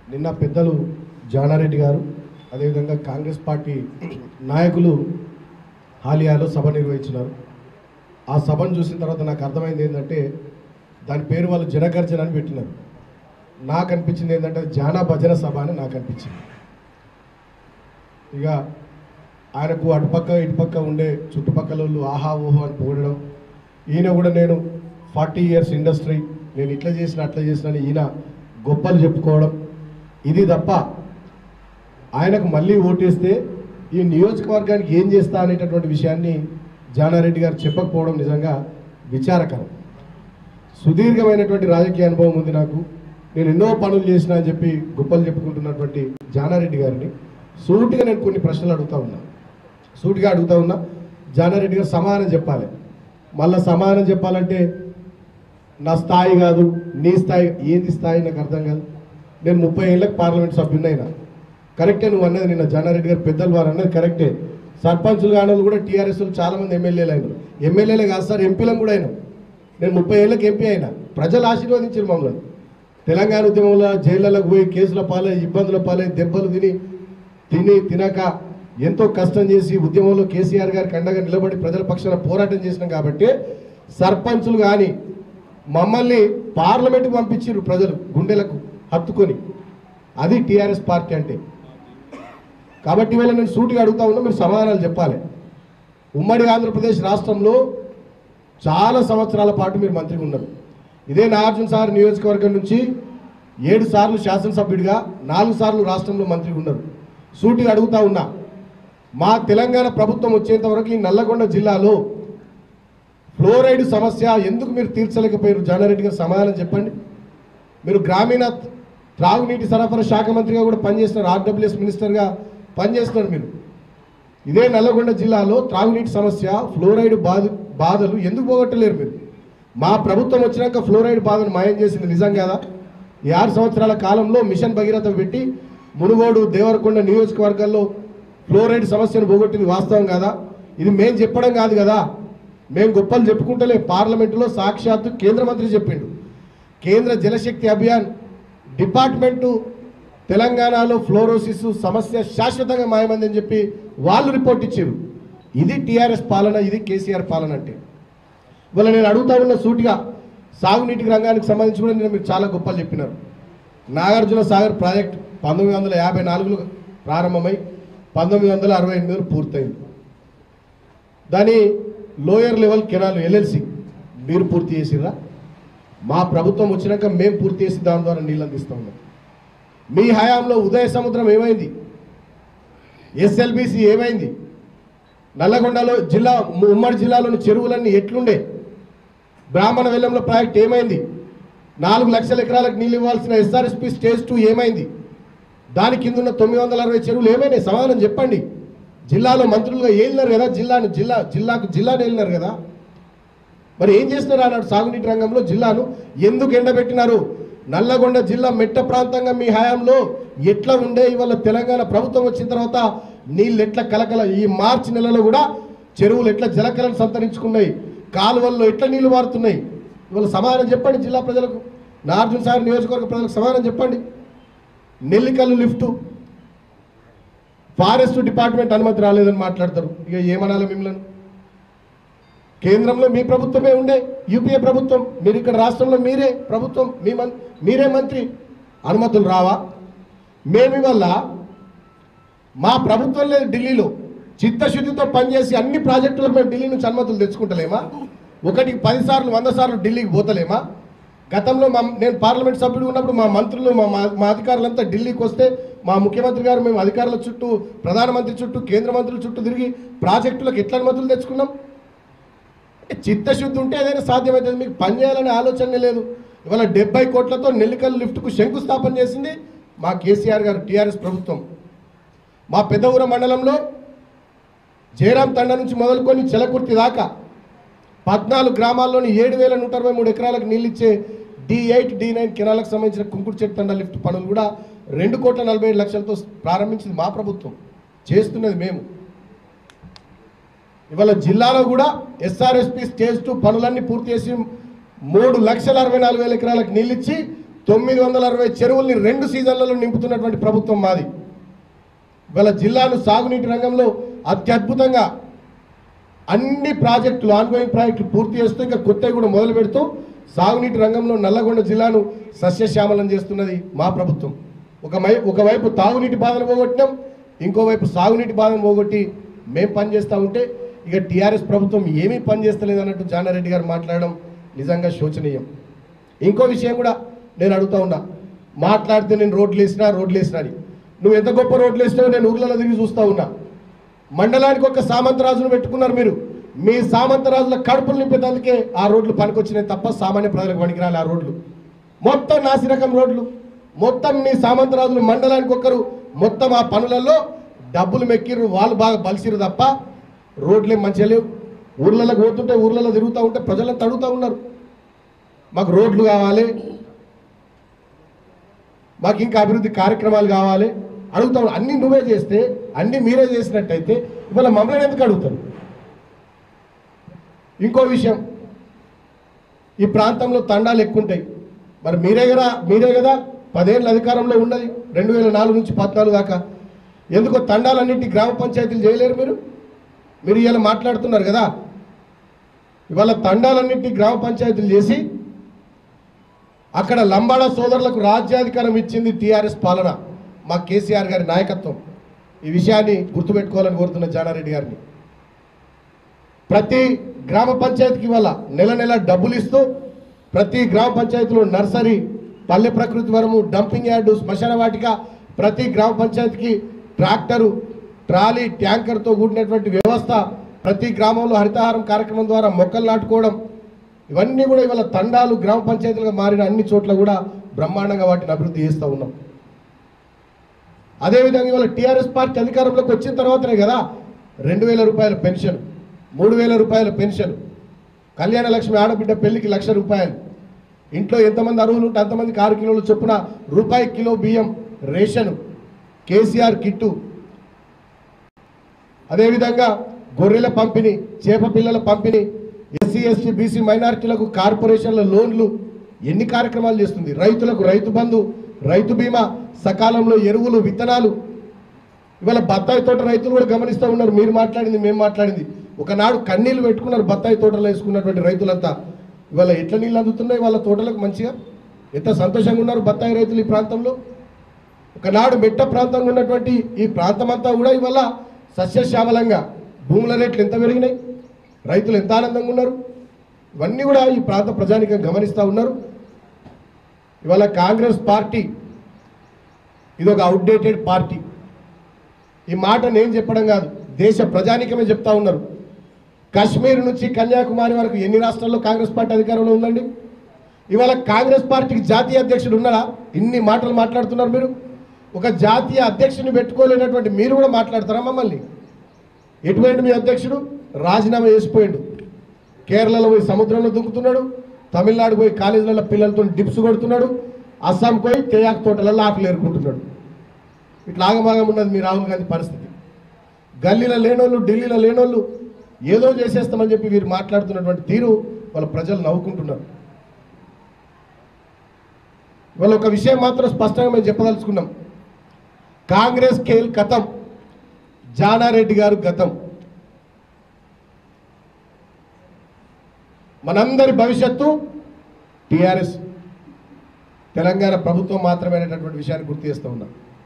నిన్న పెద్దలు జానారెడ్డి గారు అదేవిధంగా కాంగ్రెస్ పార్టీ నాయకులు హాలియాలో సభ నిర్వహించినారు ఆ సభను చూసిన తర్వాత నాకు అర్థమైంది ఏంటంటే దాని పేరు వాళ్ళు జనగర్జన అని పెట్టినారు నాకు అనిపించింది ఏంటంటే అది జానా భజన సభ అని నాకు అనిపించింది ఇక ఆయనకు అటుపక్క ఇటుపక్క ఉండే చుట్టుపక్కల వాళ్ళు ఆహా ఓహో అని పోడడం ఈయన కూడా నేను ఫార్టీ ఇయర్స్ ఇండస్ట్రీ నేను ఇట్లా చేసిన అట్లా చేసిన అని ఈయన గొప్పలు చెప్పుకోవడం ఇది తప్ప ఆయనకు మళ్ళీ ఓటేస్తే ఈ నియోజకవర్గానికి ఏం చేస్తా అనేటటువంటి విషయాన్ని జానారెడ్డి గారు చెప్పకపోవడం నిజంగా విచారకరం సుదీర్ఘమైనటువంటి రాజకీయ అనుభవం ఉంది నాకు నేను ఎన్నో పనులు చేసిన అని చెప్పి గొప్పలు చెప్పుకుంటున్నటువంటి జానారెడ్డి గారిని సూటిగా నేను కొన్ని ప్రశ్నలు అడుగుతా ఉన్నా సూటిగా అడుగుతా ఉన్నా జానారెడ్డి గారు సమాధానం చెప్పాలి మళ్ళా సమాధానం చెప్పాలంటే నా స్థాయి కాదు నీ స్థాయి ఏంది స్థాయి నాకు అర్థం కాదు నేను ముప్పై ఏళ్ళకి పార్లమెంట్ సభ్యున్నైనా కరెక్టే నువ్వు అన్నది నిన్న జానారెడ్డి గారు పెద్దలు వారు అన్నది కరెక్టే సర్పంచులు కాని వాళ్ళు కూడా టీఆర్ఎస్ చాలా మంది ఎమ్మెల్యేలు అయినారు ఎమ్మెల్యేలే కాదు సార్ ఎంపీలను కూడా అయినాం నేను ముప్పై ఏళ్ళకి ఎంపీ అయినా ప్రజలు ఆశీర్వదించారు మమ్మల్ని తెలంగాణ ఉద్యమంలో జైళ్ళకు పోయి కేసుల పాలై ఇబ్బందుల పాలై దెబ్బలు తిని తిని తినక ఎంతో కష్టం చేసి ఉద్యమంలో కేసీఆర్ గారికి అండగా నిలబడి ప్రజల పక్షాన పోరాటం చేసినాం కాబట్టి సర్పంచులు కానీ మమ్మల్ని పార్లమెంట్కి పంపించారు ప్రజలు గుండెలకు హత్తుకొని అది టీఆర్ఎస్ పార్టీ అంటే కాబట్టి ఇవాళ నేను సూటిగా అడుగుతా ఉన్నా మీరు సమాధానాలు చెప్పాలి ఉమ్మడి ఆంధ్రప్రదేశ్ రాష్ట్రంలో చాలా సంవత్సరాల పాటు మీరు మంత్రిగా ఉన్నారు ఇదే నాగార్జున సార్ నియోజకవర్గం నుంచి ఏడు సార్లు శాసనసభ్యుడిగా నాలుగు సార్లు రాష్ట్రంలో మంత్రిగా ఉన్నారు సూటిగా అడుగుతా ఉన్నా మా తెలంగాణ ప్రభుత్వం వచ్చేంత వరకు ఈ నల్లగొండ జిల్లాలో ఫ్లోరైడ్ సమస్య ఎందుకు మీరు తీర్చలేకపోయారు జానారెడ్డి గారు సమాధానం చెప్పండి మీరు గ్రామీణ త్రాగునీటి సరఫరా శాఖ మంత్రిగా కూడా పనిచేస్తున్నారు ఆర్డబ్ల్యూఎస్ మినిస్టర్గా పనిచేస్తున్నారు మీరు ఇదే నల్లగొండ జిల్లాలో త్రాగునీటి సమస్య ఫ్లోరైడ్ బాధ బాధలు ఎందుకు పోగొట్టలేరు మీరు మా ప్రభుత్వం వచ్చినాక ఫ్లోరైడ్ బాధను మాయం చేసింది నిజం కదా ఈ ఆరు సంవత్సరాల కాలంలో మిషన్ భగీరథ పెట్టి మునుగోడు దేవరకొండ నియోజకవర్గాల్లో ఫ్లోరైడ్ సమస్యను పోగొట్టింది వాస్తవం కదా ఇది మేం చెప్పడం కాదు కదా మేము గొప్పలు చెప్పుకుంటలే పార్లమెంటులో సాక్షాత్తు కేంద్ర మంత్రి చెప్పిండు కేంద్ర జలశక్తి అభియాన్ డిపార్ట్మెంటు తెలంగాణలో ఫ్లోరోసిస్ సమస్య శాశ్వతంగా మాయమైందని చెప్పి వాళ్ళు రిపోర్ట్ ఇచ్చారు ఇది టీఆర్ఎస్ పాలన ఇది కేసీఆర్ పాలన అంటే ఇవాళ నేను అడుగుతా ఉన్న సూటిగా సాగునీటి రంగానికి సంబంధించి కూడా నేను మీరు చాలా గొప్పలు చెప్పినారు నాగార్జున సాగర్ ప్రాజెక్ట్ పంతొమ్మిది వందల యాభై నాలుగులో ప్రారంభమై పంతొమ్మిది వందల అరవై ఎనిమిదిలో పూర్తయింది దాని లోయర్ లెవెల్ కెనాల్ ఎల్ఎల్సి మీరు పూర్తి చేసిర్రా మా ప్రభుత్వం వచ్చినాక మేము పూర్తి చేసి దాని ద్వారా నీళ్ళు అందిస్తా ఉన్నాం మీ హయాంలో ఉదయ సముద్రం ఏమైంది ఎస్ఎల్బిసి ఏమైంది నల్లగొండలో జిల్లా ఉమ్మడి జిల్లాలోని చెరువులన్నీ ఎట్లుండే బ్రాహ్మణ వెల్లంలో ప్రాజెక్ట్ ఏమైంది నాలుగు లక్షల ఎకరాలకు నీళ్ళు ఇవ్వాల్సిన ఎస్ఆర్ఎస్పి స్టేజ్ టూ ఏమైంది దాని కింద ఉన్న తొమ్మిది వందల అరవై చెరువులు ఏమైనాయి సమాధానం చెప్పండి జిల్లాలో మంత్రులుగా ఏలినారు కదా జిల్లాను జిల్లా జిల్లాకు జిల్లాను ఏలినారు కదా మరి ఏం చేస్తున్నారు అన్నాడు సాగునీటి రంగంలో జిల్లాను ఎందుకు ఎండబెట్టినారు నల్లగొండ జిల్లా మెట్ట ప్రాంతంగా మీ హయాంలో ఎట్లా ఉండే ఇవాళ తెలంగాణ ప్రభుత్వం వచ్చిన తర్వాత నీళ్ళు ఎట్లా కలకల ఈ మార్చి నెలలో కూడా చెరువులు ఎట్లా జలకలను సంతరించుకున్నాయి కాలువల్లో ఎట్లా నీళ్లు మారుతున్నాయి ఇవాళ సమాధానం చెప్పండి జిల్లా ప్రజలకు నార్జున సాగర్ నియోజకవర్గ ప్రజలకు సమాధానం చెప్పండి నెల్లికల్లు లిఫ్టు ఫారెస్ట్ డిపార్ట్మెంట్ అనుమతి రాలేదని మాట్లాడతారు ఇక ఏమనాలి మిమ్మల్ని కేంద్రంలో మీ ప్రభుత్వమే ఉండే యూపీఏ ప్రభుత్వం మీరు ఇక్కడ రాష్ట్రంలో మీరే ప్రభుత్వం మీ మం మీరే మంత్రి అనుమతులు రావా మేము వల్ల మా ప్రభుత్వం లేదు ఢిల్లీలో చిత్తశుద్ధితో పనిచేసి అన్ని ప్రాజెక్టులకు మేము ఢిల్లీ నుంచి అనుమతులు తెచ్చుకుంటలేమా ఒకటికి పది సార్లు వంద సార్లు ఢిల్లీకి పోతలేమా గతంలో మా నేను పార్లమెంట్ సభ్యుడు ఉన్నప్పుడు మా మంత్రులు మా మా- మా అధికారులంతా ఢిల్లీకి వస్తే మా ముఖ్యమంత్రి గారు మేము అధికారుల చుట్టూ ప్రధానమంత్రి చుట్టూ కేంద్ర మంత్రుల చుట్టూ తిరిగి ప్రాజెక్టులకు ఎట్లా అనుమతులు తెచ్చుకున్నాం చిత్తశుద్ధి ఉంటే ఏదైనా సాధ్యమవుతుంది మీకు పని చేయాలనే ఆలోచనే లేదు ఇవాళ డెబ్బై కోట్లతో నెల్లికల్ లిఫ్ట్కు శంకుస్థాపన చేసింది మా కేసీఆర్ గారు టీఆర్ఎస్ ప్రభుత్వం మా పెద్దఊర మండలంలో జయరాం తండ నుంచి మొదలుకొని చెలకుర్తి దాకా పద్నాలుగు గ్రామాల్లోని ఏడు వేల నూట అరవై మూడు ఎకరాలకు నీళ్ళు ఇచ్చే డి ఎయిట్ డి నైన్ కెనాలకు సంబంధించిన కుంకుడు చెట్టు తండ లిఫ్ట్ పనులు కూడా రెండు కోట్ల నలభై ఏడు లక్షలతో ప్రారంభించింది మా ప్రభుత్వం చేస్తున్నది మేము ఇవాళ జిల్లాలో కూడా ఎస్ఆర్ఎస్పి స్టేజ్ టూ పనులన్నీ పూర్తి చేసి మూడు లక్షల అరవై నాలుగు వేల ఎకరాలకు నీళ్ళిచ్చి తొమ్మిది వందల అరవై చెరువుల్ని రెండు సీజన్లలో నింపుతున్నటువంటి ప్రభుత్వం మాది ఇవాళ జిల్లాను సాగునీటి రంగంలో అత్యద్భుతంగా అన్ని ప్రాజెక్టులు ఆన్గోయింగ్ ప్రాజెక్టులు పూర్తి చేస్తూ ఇంకా కొత్తవి కూడా మొదలు పెడుతూ సాగునీటి రంగంలో నల్లగొండ జిల్లాను సస్యశ్యామలం చేస్తున్నది మా ప్రభుత్వం ఒక మై- ఒకవైపు తాగునీటి బాధను పోగొట్టినాం ఇంకోవైపు సాగునీటి బాధను పోగొట్టి మేం పనిచేస్తూ ఉంటే ఇక టీఆర్ఎస్ ప్రభుత్వం ఏమీ పనిచేస్తలేదు అన్నట్టు జానారెడ్డి గారు మాట్లాడడం నిజంగా శోచనీయం ఇంకో విషయం కూడా నేను అడుగుతా ఉన్నా మాట్లాడితే నేను రోడ్లు వేసినా రోడ్లు వేసినా అని నువ్వు ఎంత గొప్ప రోడ్లు వేసినావో నేను ఊర్లలో తిరిగి చూస్తా ఉన్నా మండలానికి ఒక సామంతరాజును పెట్టుకున్నారు మీరు మీ సామంతరాజుల కడుపులు నింపేందుకే ఆ రోడ్లు పనికొచ్చినాయి తప్ప సామాన్య ప్రజలకు పనికిరాలి ఆ రోడ్లు మొత్తం నాసిరకం రోడ్లు మొత్తం మీ సామంతరాజులు మండలానికి ఒక్కరు మొత్తం ఆ పనులలో డబ్బులు మెక్కిర్రు వాళ్ళు బాగా బలిసిరు తప్ప రోడ్లేం మంచిగా లేవు ఊర్లలోకి పోతుంటే ఊర్లలో తిరుగుతూ ఉంటే ప్రజలను తడుగుతూ ఉన్నారు మాకు రోడ్లు కావాలి మాకు ఇంకా అభివృద్ధి కార్యక్రమాలు కావాలి అడుగుతాం అన్ని నువ్వే చేస్తే అన్ని మీరే చేసినట్టయితే ఇవాళ మమ్మల్ని ఎందుకు అడుగుతారు ఇంకో విషయం ఈ ప్రాంతంలో తండాలు ఎక్కువ ఉంటాయి మరి మీరే కదా మీరే కదా పదేళ్ళ అధికారంలో ఉన్నది రెండు వేల నాలుగు నుంచి పద్నాలుగు దాకా ఎందుకో తండాలన్నింటి గ్రామ పంచాయతీలు చేయలేరు మీరు మీరు ఇలా మాట్లాడుతున్నారు కదా ఇవాళ తండాలన్నింటి గ్రామ పంచాయతీలు చేసి అక్కడ లంబాడ సోదరులకు రాజ్యాధికారం ఇచ్చింది టీఆర్ఎస్ పాలన మా కేసీఆర్ గారి నాయకత్వం ఈ విషయాన్ని గుర్తుపెట్టుకోవాలని కోరుతున్న జానారెడ్డి గారిని ప్రతి గ్రామ పంచాయతీకి వల్ల నెల నెల డబ్బులు ఇస్తూ ప్రతి గ్రామ పంచాయతీలో నర్సరీ పల్లె ప్రకృతి వరము డంపింగ్ యార్డు శ్మశాన వాటిక ప్రతి గ్రామ పంచాయతీకి ట్రాక్టరు ట్రాలీ ట్యాంకర్తో కూడినటువంటి వ్యవస్థ ప్రతి గ్రామంలో హరితహారం కార్యక్రమం ద్వారా మొక్కలు నాటుకోవడం ఇవన్నీ కూడా ఇవాళ తండాలు గ్రామ పంచాయతీలుగా మారిన అన్ని చోట్ల కూడా బ్రహ్మాండంగా వాటిని అభివృద్ధి చేస్తూ ఉన్నాం అదేవిధంగా ఇవాళ టీఆర్ఎస్ పార్టీ అధికారంలోకి వచ్చిన తర్వాతనే కదా రెండు వేల రూపాయల పెన్షన్ మూడు వేల రూపాయల పెన్షన్ కళ్యాణ లక్ష్మి ఆడబిడ్డ పెళ్లికి లక్ష రూపాయలు ఇంట్లో ఎంతమంది అర్హులు ఉంటే అంతమందికి ఆరు కిలోల చొప్పున రూపాయి కిలో బియ్యం రేషన్ కేసీఆర్ కిట్టు అదేవిధంగా గొర్రెల పంపిణీ చేప పిల్లల పంపిణీ ఎస్సీ ఎస్టీ బీసీ మైనారిటీలకు కార్పొరేషన్ల లోన్లు ఎన్ని కార్యక్రమాలు చేస్తుంది రైతులకు రైతు బంధు రైతు బీమా సకాలంలో ఎరువులు విత్తనాలు ఇవాళ బత్తాయి తోట రైతులు కూడా గమనిస్తూ ఉన్నారు మీరు మాట్లాడింది మేము మాట్లాడింది ఒకనాడు కన్నీళ్లు పెట్టుకున్నారు బత్తాయి తోటలో వేసుకున్నటువంటి రైతులంతా ఇవాళ ఎట్ల నీళ్ళు అందుతున్నాయి వాళ్ళ తోటలకు మంచిగా ఎంత సంతోషంగా ఉన్నారు బత్తాయి రైతులు ఈ ప్రాంతంలో ఒకనాడు మెట్ట ప్రాంతంగా ఉన్నటువంటి ఈ ప్రాంతం అంతా కూడా ఇవాళ సస్యశ్యామలంగా భూముల రేట్లు ఎంత పెరిగినాయి రైతులు ఎంత ఆనందంగా ఉన్నారు ఇవన్నీ కూడా ఈ ప్రాంత ప్రజానికం గమనిస్తూ ఉన్నారు ఇవాళ కాంగ్రెస్ పార్టీ ఇది ఒక అవుట్డేటెడ్ పార్టీ ఈ మాట నేను చెప్పడం కాదు దేశ ప్రజానికమే చెప్తా ఉన్నారు కాశ్మీర్ నుంచి కన్యాకుమారి వరకు ఎన్ని రాష్ట్రాల్లో కాంగ్రెస్ పార్టీ అధికారంలో ఉందండి ఇవాళ కాంగ్రెస్ పార్టీకి జాతీయ అధ్యక్షుడు ఉన్నారా ఇన్ని మాటలు మాట్లాడుతున్నారు మీరు ఒక జాతీయ అధ్యక్షుని పెట్టుకోలేనటువంటి మీరు కూడా మాట్లాడతారా మమ్మల్ని ఎటువంటి మీ అధ్యక్షుడు రాజీనామా చేసిపోయాడు కేరళలో పోయి సముద్రంలో దుంకుతున్నాడు తమిళనాడు పోయి కాలేజీలలో పిల్లలతో డిప్స్ కొడుతున్నాడు అస్సాం పోయి తేయాకు తోటలలో ఆకులు ఏరుకుంటున్నాడు ఇట్లా ఆగమాగం ఉన్నది మీ రాహుల్ గాంధీ పరిస్థితి గల్లీలో లేనోళ్ళు ఢిల్లీలో లేనోళ్ళు ఏదో చేసేస్తామని చెప్పి వీరు మాట్లాడుతున్నటువంటి తీరు వాళ్ళ ప్రజలు నవ్వుకుంటున్నారు వాళ్ళ ఒక విషయం మాత్రం స్పష్టంగా మేము చెప్పదలుచుకున్నాం కాంగ్రెస్ కేల్ కథం జానారెడ్డి గారు గతం మనందరి భవిష్యత్తు టిఆర్ఎస్ తెలంగాణ ప్రభుత్వం మాత్రమే అనేటటువంటి విషయాన్ని గుర్తు చేస్తూ ఉన్నాం